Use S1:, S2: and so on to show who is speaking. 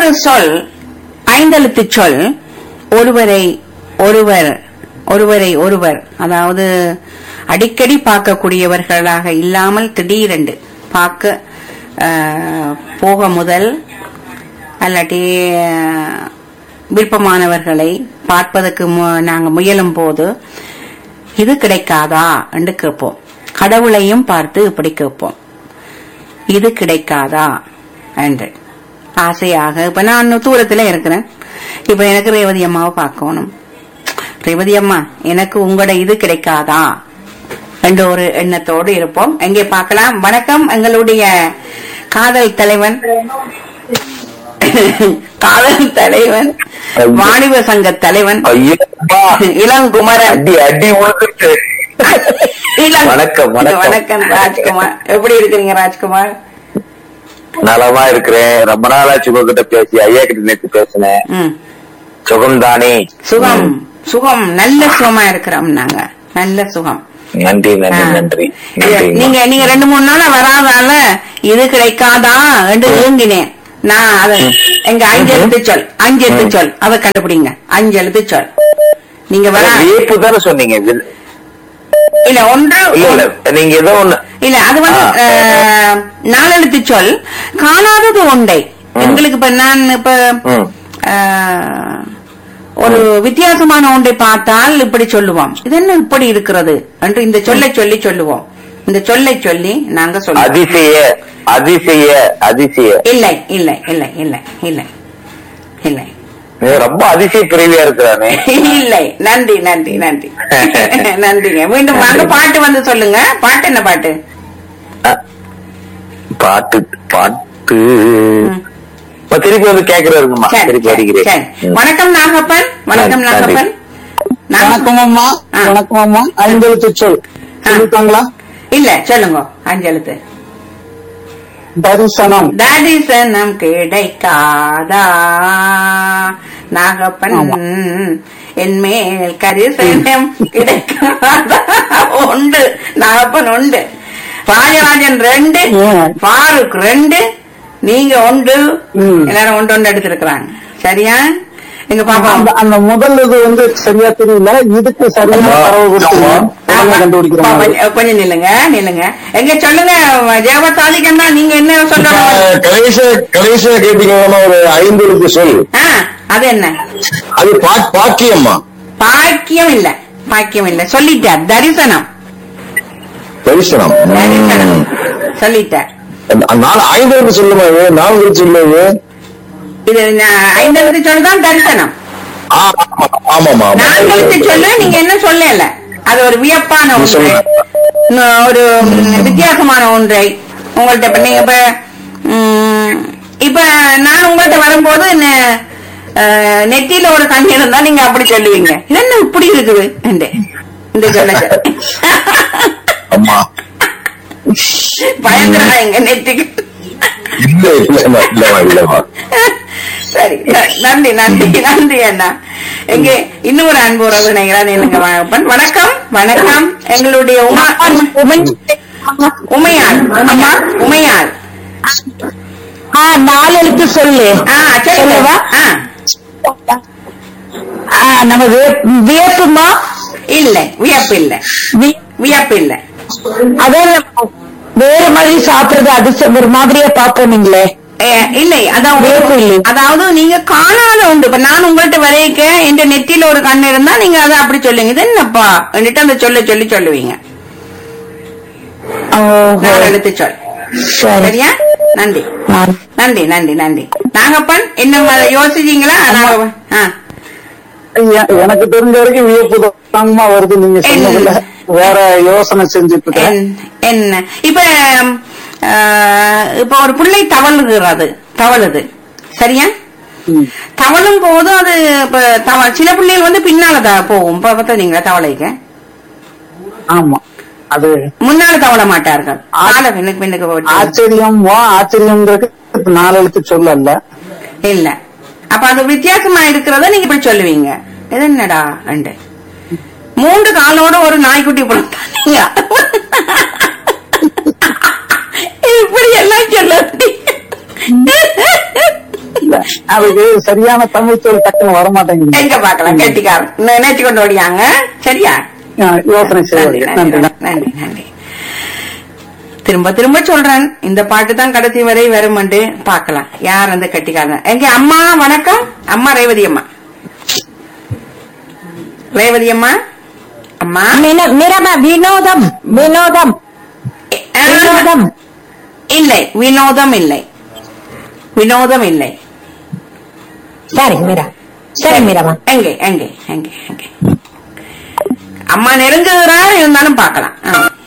S1: ஒரு சொல் ஐந்தெழுத்து சொல் ஒருவரை ஒருவர் ஒருவரை ஒருவர் அதாவது அடிக்கடி பார்க்கக்கூடியவர்களாக இல்லாமல் திடீரென்று பார்க்க அஹ், போக முதல் அல்லாட்டி அஹ், விருப்பமானவர்களை பார்ப்பதற்கு மு- நாங்க முயலும் போது இது கிடைக்காதா என்று கேட்போம் கடவுளையும் பார்த்து இப்படி கேட்போம் இது கிடைக்காதா என்று ஆசையாக இப்ப நான் தூரத்துல இருக்கிறேன் இப்ப எனக்கு ரேவதி அம்மாவை பார்க்கணும் ரேவதி அம்மா எனக்கு உங்களோட இது கிடைக்காதா என்ற ஒரு எண்ணத்தோடு இருப்போம் எங்கே பார்க்கலாம் வணக்கம் எங்களுடைய காதல் தலைவன் காதல் தலைவன் வாணிப சங்க தலைவன்
S2: ஐயோ அம்மா.
S1: இளங்குமரன்
S2: அடி அடி உழுந்துட்டு
S1: இளம்-
S2: வணக்கம், வணக்கம்.
S1: வணக்கம் ராஜ்குமார் எப்படி இருக்கிறீங்க ராஜ்குமார்
S2: நலமா இருக்கிறேன் ரொம்ப நாளாச்சு உங்ககிட்ட பேசி ஐயா கிட்ட நேத்து பேசினேன்
S1: ம்
S2: சுகம் தானே
S1: சுகம் சுகம் நல்ல சுகமா இருக்கிறோம் நாங்க நல்ல சுகம்
S2: நன்றி நன்றி
S1: ஆ.
S2: நன்றி
S1: இது-
S2: நன்றி
S1: நீங்க நீங்க ரெண்டு மூணு நாளா வராதால இது கிடைக்காதா என்று ஏங்கினேன் நான் அத எங்க அஞ்சு எழுத்து சொல் அஞ்சு எழுத்து சொல் அதை கண்டுபிடிங்க அஞ்சு எழுத்து சொல் நீங்க வர
S2: வியப்பு தானே சொன்னீங்க வில்-
S1: இல்ல ஒன்று
S2: இல்ல இல்ல நீங்க ஏதோ ஒண்ணு
S1: இல்ல அது வந்து
S2: ஆ.
S1: அஹ், நாலெழுத்து சொல் காணாதது ஒன்றை எங்களுக்கு இப்ப நான் இப்ப
S2: ம்.
S1: அஹ், ஒரு வித்தியாசமான ஒன்றை பார்த்தால் இப்படி சொல்லுவோம் இது என்ன இப்படி இருக்கிறது என்று இந்த சொல்லை சொல்லி சொல்லுவோம் இந்த சொல்லை சொல்லி நாங்க சொல்லுவோம்
S2: அதிசய அதிசய அதிசய
S1: இல்லை இல்லை இல்லை இல்லை இல்லை இல்லை
S2: நீ ரொம்ப அதிசய பிரிவியா இருக்கிறானே
S1: இல்லை நன்றி நன்றி நன்றி நன்றிங்க மீண்டும் வாங்க பாட்டு வந்து சொல்லுங்க பாட்டு என்ன பாட்டு
S2: ஆ. பாட்டு பாட்டு இப்ப திருப்பி வந்து கேக்குறாருங்கம்மா
S1: சரி,
S2: திருப்பி
S1: சரி,
S2: அடிக்கிறேன்
S1: சரி.
S2: ம்.
S1: வணக்கம் நாகப்பன் வணக்கம்
S2: நன்றி.
S1: நாகப்பன் நாக-
S3: வணக்கம் அம்மா
S1: ஆ.
S3: வணக்கம் அம்மா ஐந்தெழுத்து சொல் சொல்லிட்டாங்களா
S1: இல்ல சொல்லுங்க அஞ்செழுத்து
S3: தரிசனம்
S1: தரிசனம் கிடைக்காதா நாகப்பன்
S3: ஆமா.
S1: என் மேல் கரிசனம் கிடைக்காதா உண்டு நாகப்பன் உண்டு ராஜராஜன் ரெண்டு
S3: ஏன்?
S1: பாருக் ரெண்டு நீங்க ஒன்று
S3: ம்.
S1: எல்லாரும் ஒன்று ஒன்று எடுத்திருக்கிறாங்க சரியா எங்க பாப்பா
S3: அந்த அந்த முதல் இது வந்து சரியா தெரியல இதுக்கு சரியான
S2: ஆமா.
S3: தரவு கொடுத்தீங்க
S2: ஆமா.
S3: உடனே கண்டுபிடிக்கிற
S1: பாப்பா,
S3: மாதிரி.
S1: கொஞ்சம் நில்லுங்க நில்லுங்க எங்க சொல்லுங்க ஜெகவத் சாதிக்கன்னா நீங்க என்ன சொல்லணும்
S4: கடைசியா கடைசியா கேட்டீங்கன்னா ஒரு ஐந்து எழுத்து சொல்
S1: ஆ, அது என்ன
S4: அது பா- பாக்கியம்மா
S1: பாக்கியம் இல்ல பாக்கியம் இல்ல சொல்லிட்டார் தரிசனம்
S4: தரிசனம்
S1: தரிசனம்
S4: ம்.
S1: சொல்லிட்டார்
S4: நாலு ஐந்து எழுத்து சொல்லுமா இது நாலு எழுத்து சொல்லுங்க
S1: இது நான் ஐந்தெழுத்து சொல்லுதான் தரிசனம்
S4: ஆமாமா
S1: நான்கெழுத்து சொல்லு நீங்க என்ன சொல்லல அது ஒரு வியப்பான
S4: நீ
S1: ஒன்று
S4: சொல்லுங்க.
S1: இன்னும் ஒரு ம், வித்தியாசமான ஒன்றை உங்கள்ட்ட இப்ப நீங்க இப்ப ம், இப்ப நான் உங்கள்ட்ட வரும்போது நெ- அஹ், நெத்தியில ஒரு கண்ணி இருந்தா நீங்க அப்படி சொல்லுவீங்க இது என்ன இப்படி இருக்குது என்று. இந்த சொல்ல
S4: ஆமா
S1: பயந்துறாங்க நெத்திக்கு
S4: இல்ல இல்லம்மா இல்லம்மா இல்லம்மா
S1: சரி ந- நன்றி நன்றி நன்றி அண்ணா எங்கே இன்னொரு அன்பு உறவு நினைக்கிறான் இல்லைங்க வாங்கப்பன் வணக்கம் வணக்கம் எங்களுடைய உமா உமையாள் அம்மா உமையாள்
S5: ஆ நாலு எழுத்து சொல்லு
S1: ஆ சொல்லுங்க
S5: சொல்லவா?
S1: ஆ
S5: ஆ, நம்ம வே- வியப்புமா
S1: இல்லை வியப்பு இல்லை
S5: வி-
S1: வியப்பு இல்லை
S5: அதான் நம்ம வேற மாதிரி சாப்பிடுறது அதிசயம் ஒரு மாதிரியா பாப்போம் நீங்களே
S1: ஏ, இல்லை அதான்
S5: வியப்பு இல்லை.
S1: அதாவது நீங்க காணாத உண்டு இப்ப நான் உங்கள்ட்ட வரைக்க என்ற நெத்தியில ஒரு கண் இருந்தா நீங்க அதை அப்படி சொல்லுங்க இது என்னப்பா என்கிட்ட அந்த சொல்ல சொல்லி சொல்லுவீங்க
S5: ஓஹோ.
S1: நான் எடுத்து சொல்
S5: சரி
S1: சரியா நன்றி
S5: ஆ.
S1: நன்றி நன்றி நன்றி நாகப்பன் இன்னும் அதை யோசிச்சீங்களா நாகப்பன் ஆ
S3: எ- எனக்கு தெரிஞ்ச வரைக்கும் வியப்பு தாங்கம்மா வருது நீங்க சொன்னதுல வேற யோசனை செஞ்சுட்டு இருக்கேன்
S1: என்- என்ன இப்ப ஆ, இப்ப ஒரு பிள்ளை தவழுகிறது தவழுது சரியா
S3: ம்.
S1: தவழும் போது அது இப்ப தவ- சில பிள்ளைகள் வந்து பின்னால த- போகும் இப்ப பார்த்தீங்களா தவளைக்கு
S3: ஆமா அது
S1: முன்னால தவள மாட்டார்கள் கால பின்னுக்கு பின்னுக்கு போட்டு
S3: ஆச்சரியம் ஆச்சரியம்ங்கிறது நாலு எழுத்து சொல்லல
S1: இல்ல அப்ப அது வித்தியாசமா இருக்கிறத நீங்க இப்படி சொல்லுவீங்க இது என்னடா அண்டு மூன்று காலோட ஒரு நாய்க்குட்டி பிறந்தாங்க இப்படி எல்லாம் சொல்ல
S3: இல்ல அதுக்கு சரியான தமிழ் சொல் டக்குன்னு வர மாட்டேங்குது
S1: எங்க பாக்கலாம் கெட்டிக்காரன் நினைச்சு கொண்டு ஓடியாங்க சரியா
S3: ஆ, யோசனை
S1: நன்றி
S3: செய்வது
S1: நன்றி
S3: நன்றி
S1: நன்றி நன்றி திரும்ப திரும்ப சொல்றேன் இந்த பாட்டு தான் கடைசி வரை வரும்ண்டு பார்க்கலாம் யார் அந்த கட்டிக்காரன் எங்க அம்மா வணக்கம் அம்மா ரேவதி அம்மா ரேவதி அம்மா அம்மா
S5: மின- மிரம வினோதம் வினோதம்
S1: ஆ,
S5: வினோதம்
S1: இல்லை வினோதம் இல்லை வினோதம் இல்லை
S5: சரி மீரா சரி மீரமா
S1: எங்கே எங்கே எங்கே எங்கே அம்மா நெருங்குகிறார் இருந்தாலும் பார்க்கலாம் ஆ.